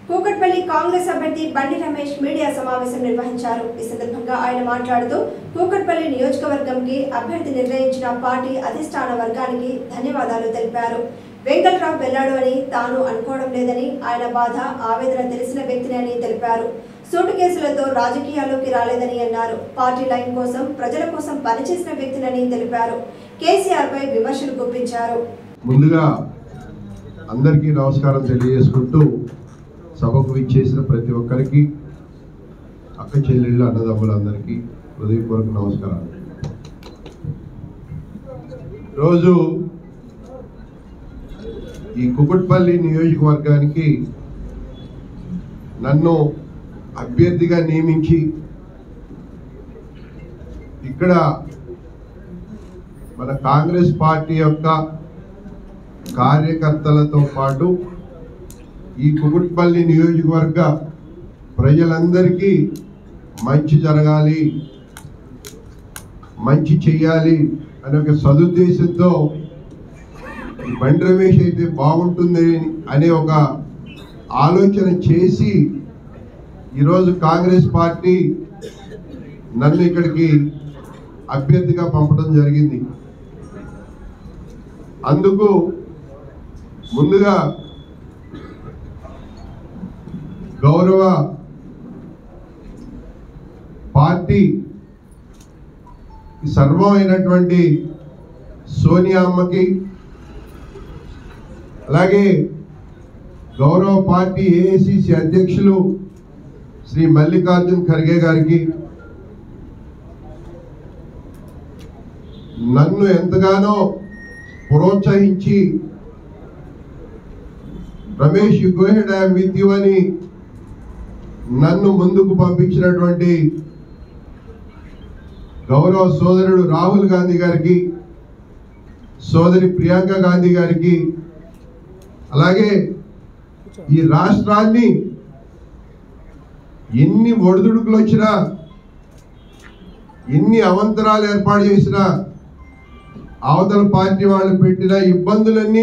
కూకట్పల్లి కాంగ్రెస్ అభ్యర్థి బండి రమేష్ మీడియా సమావేశం నిర్వహించారు ఈ సందర్భంగా ఆయన మాట్లాడుతూ కూకట్పల్లి నియోజకవర్గంకి అభ్యర్థి నిర్ణయించిన పార్టీ అధిష్టాన వర్గానికి ధన్యవాదాలు తెలిపారు వెంకట్రావు వెళ్ళాడు అని తాను అనుకోవడం లేదని ఆయన బాధ ఆవేదన తెలిసిన వ్యక్తిని అని తెలిపారు సూటు కేసులతో రాజకీయాల్లోకి రాలేదని అన్నారు పార్టీ లైన్ కోసం ప్రజల కోసం పనిచేసిన వ్యక్తినని తెలిపారు కేసీఆర్ పై విమర్శలు గుప్పించారు ముందుగా అందరికీ నమస్కారం తెలియజేసుకుంటూ సభకు ఇచ్చేసిన ప్రతి ఒక్కరికి అక్క చెల్లెళ్ళు అన్నదమ్ములందరికీ హృదయపూర్వక నమస్కారాలు రోజు ఈ కుకుట్పల్లి నియోజకవర్గానికి నన్ను అభ్యర్థిగా నియమించి ఇక్కడ మన కాంగ్రెస్ పార్టీ యొక్క కార్యకర్తలతో పాటు ఈ కుకుట్పల్లి నియోజకవర్గ ప్రజలందరికీ మంచి జరగాలి మంచి చెయ్యాలి అనే ఒక సదుద్దేశంతో ఈ బండి రమేష్ అయితే బాగుంటుంది అనే ఒక ఆలోచన చేసి ఈరోజు కాంగ్రెస్ పార్టీ నన్ను ఇక్కడికి అభ్యర్థిగా పంపడం జరిగింది అందుకు ముందుగా గౌరవ పార్టీ సర్వమైనటువంటి సోనియా అమ్మకి అలాగే గౌరవ పార్టీ ఏఐసిసి అధ్యక్షులు శ్రీ మల్లికార్జున్ ఖర్గే గారికి నన్ను ఎంతగానో ప్రోత్సహించి Ramesh you go ahead I'm with you అని నన్ను ముందుకు పంపించినటువంటి గౌరవ సోదరుడు రాహుల్ గాంధీ గారికి సోదరి ప్రియాంక గాంధీ గారికి అలాగే ఈ రాష్ట్రాన్ని ఎన్ని ఒడిదుడుకులు వచ్చినా ఎన్ని అవంతరాలు ఏర్పాటు చేసినా అవతల పార్టీ వాళ్ళు పెట్టిన ఇబ్బందులన్నీ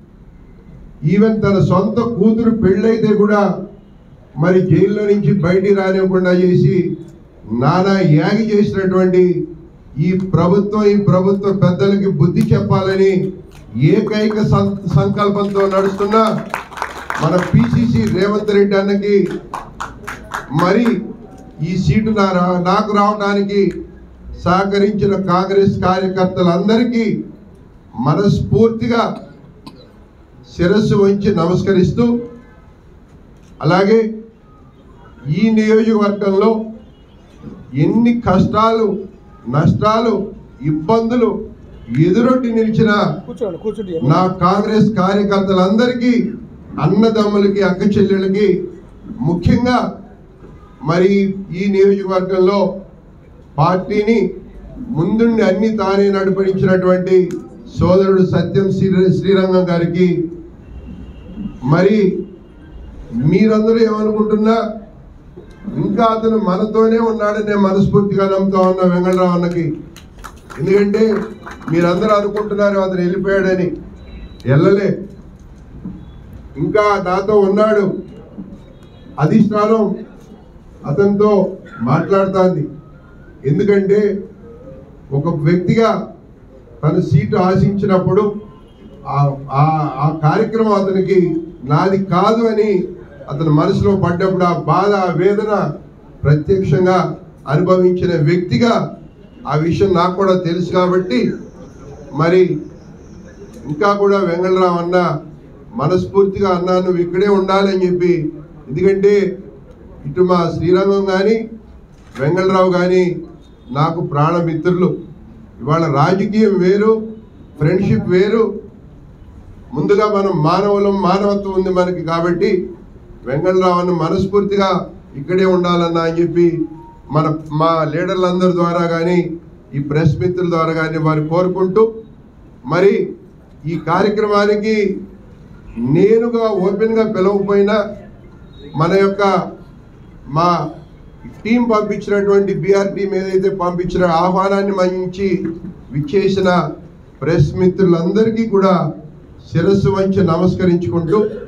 ఈవెన్ తన సొంత కూతురు పెళ్ళైతే కూడా మరి జైల్లో నుంచి బయటికి రానివ్వకుండా చేసి నానా యాగి చేసినటువంటి ఈ ప్రభుత్వం ఈ ప్రభుత్వ పెద్దలకి బుద్ధి చెప్పాలని ఏకైక సం- సంకల్పంతో నడుస్తున్న మన పిసిసి రేవంత్ రెడ్డి అన్నకి మరి ఈ సీటు నా రా- నాకు రావడానికి సహకరించిన కాంగ్రెస్ కార్యకర్తలందరికీ మనస్ఫూర్తిగా శిరస్సు వంచి నమస్కరిస్తూ అలాగే ఈ నియోజకవర్గంలో ఎన్ని కష్టాలు నష్టాలు ఇబ్బందులు ఎదురొడ్డి నిలిచిన కూర్చోండి కూర్చోండి నా కాంగ్రెస్ కార్యకర్తలందరికీ అన్నదమ్ములకి అక్క చెల్లెళ్ళకి ముఖ్యంగా మరి ఈ నియోజకవర్గంలో పార్టీని ముందుండి అన్ని తానే నడిపించినటువంటి సోదరుడు సత్యం శ్రీ శ్రీరంగం గారికి మరి మీరందరూ ఏమనుకుంటున్నా ఇంకా అతను మనతోనే ఉన్నాడని నేను మనస్ఫూర్తిగా నమ్ముతా ఉన్నా వెంకటరావు అన్నకి ఎందుకంటే మీరందరూ అనుకుంటున్నారు అతను వెళ్ళిపోయాడని వెళ్ళలే ఇంకా నాతో ఉన్నాడు అధిష్టానం అతనితో మాట్లాడుతోంది ఎందుకంటే ఒక వ్యక్తిగా తన సీటు ఆశించినప్పుడు ఆ- ఆ- ఆ కార్యక్రమం అతనికి నాది కాదు అని అతని మనసులో పడ్డప్పుడు ఆ బాధ ఆ వేదన ప్రత్యక్షంగా అనుభవించిన వ్యక్తిగా ఆ విషయం నాకు కూడా తెలుసు కాబట్టి మరి ఇంకా కూడా వెంగళరావు అన్న మనస్ఫూర్తిగా అన్నా నువ్వు ఇక్కడే ఉండాలని చెప్పి ఎందుకంటే ఇటు మా శ్రీరంగం కానీ వెంగళరావు కానీ నాకు ప్రాణమిత్రులు ఇవాళ రాజకీయం వేరు ఫ్రెండ్షిప్ వేరు ముందుగా మనం మానవులం మానవత్వం ఉంది మనకి కాబట్టి వెంగళరావుని మనస్ఫూర్తిగా ఇక్కడే ఉండాలన్నా అని చెప్పి మన మా లీడర్లందరి ద్వారా కానీ ఈ ప్రెస్ మిత్రుల ద్వారా కానీ వారు కోరుకుంటూ మరి ఈ కార్యక్రమానికి నేనుగా ఓపెన్గా పిలవకపోయినా మన యొక్క మా టీం పంపించినటువంటి బీఆర్ టీం ఏదైతే పంపించిన ఆహ్వానాన్ని మన్నించి విచ్చేసిన ప్రెస్ మిత్రులందరికీ కూడా శిరస్సు వంచి నమస్కరించుకుంటూ